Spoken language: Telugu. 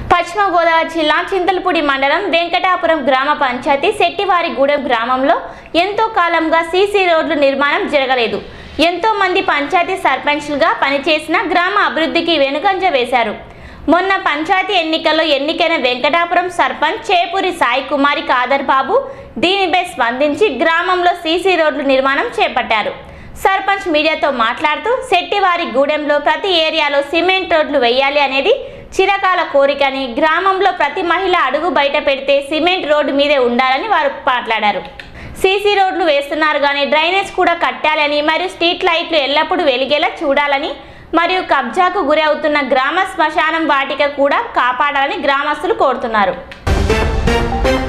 పశ్చిమ గోదావరి జిల్లా చింతలపూడి మండలం వెంకటాపురం గ్రామ పంచాయతీ శెట్టివారిగూడెం గ్రామంలో ఎంతో కాలంగా సీసీ రోడ్లు నిర్మాణం జరగలేదు ఎంతో మంది పంచాయతీ సర్పంచ్లుగా పనిచేసిన గ్రామ అభివృద్ధికి వెనుకంజ వేశారు మొన్న పంచాయతీ ఎన్నికల్లో ఎన్నికైన వెంకటాపురం సర్పంచ్ చేపూరి సాయి కుమారి కాదర్ బాబు దీనిపై స్పందించి గ్రామంలో సీసీ రోడ్లు నిర్మాణం చేపట్టారు సర్పంచ్ మీడియాతో మాట్లాడుతూ శెట్టివారి గూడెంలో ప్రతి ఏరియాలో సిమెంట్ రోడ్లు వేయాలి అనేది చిరకాల కోరికని గ్రామంలో ప్రతి మహిళ అడుగు బయట పెడితే సిమెంట్ రోడ్డు మీదే ఉండాలని వారు మాట్లాడారు సీసీ రోడ్లు వేస్తున్నారు కానీ డ్రైనేజ్ కూడా కట్టాలని మరియు స్ట్రీట్ లైట్లు ఎల్లప్పుడూ వెలిగేలా చూడాలని మరియు కబ్జాకు గురి అవుతున్న గ్రామ శ్మశానం వాటిక కూడా కాపాడాలని గ్రామస్తులు కోరుతున్నారు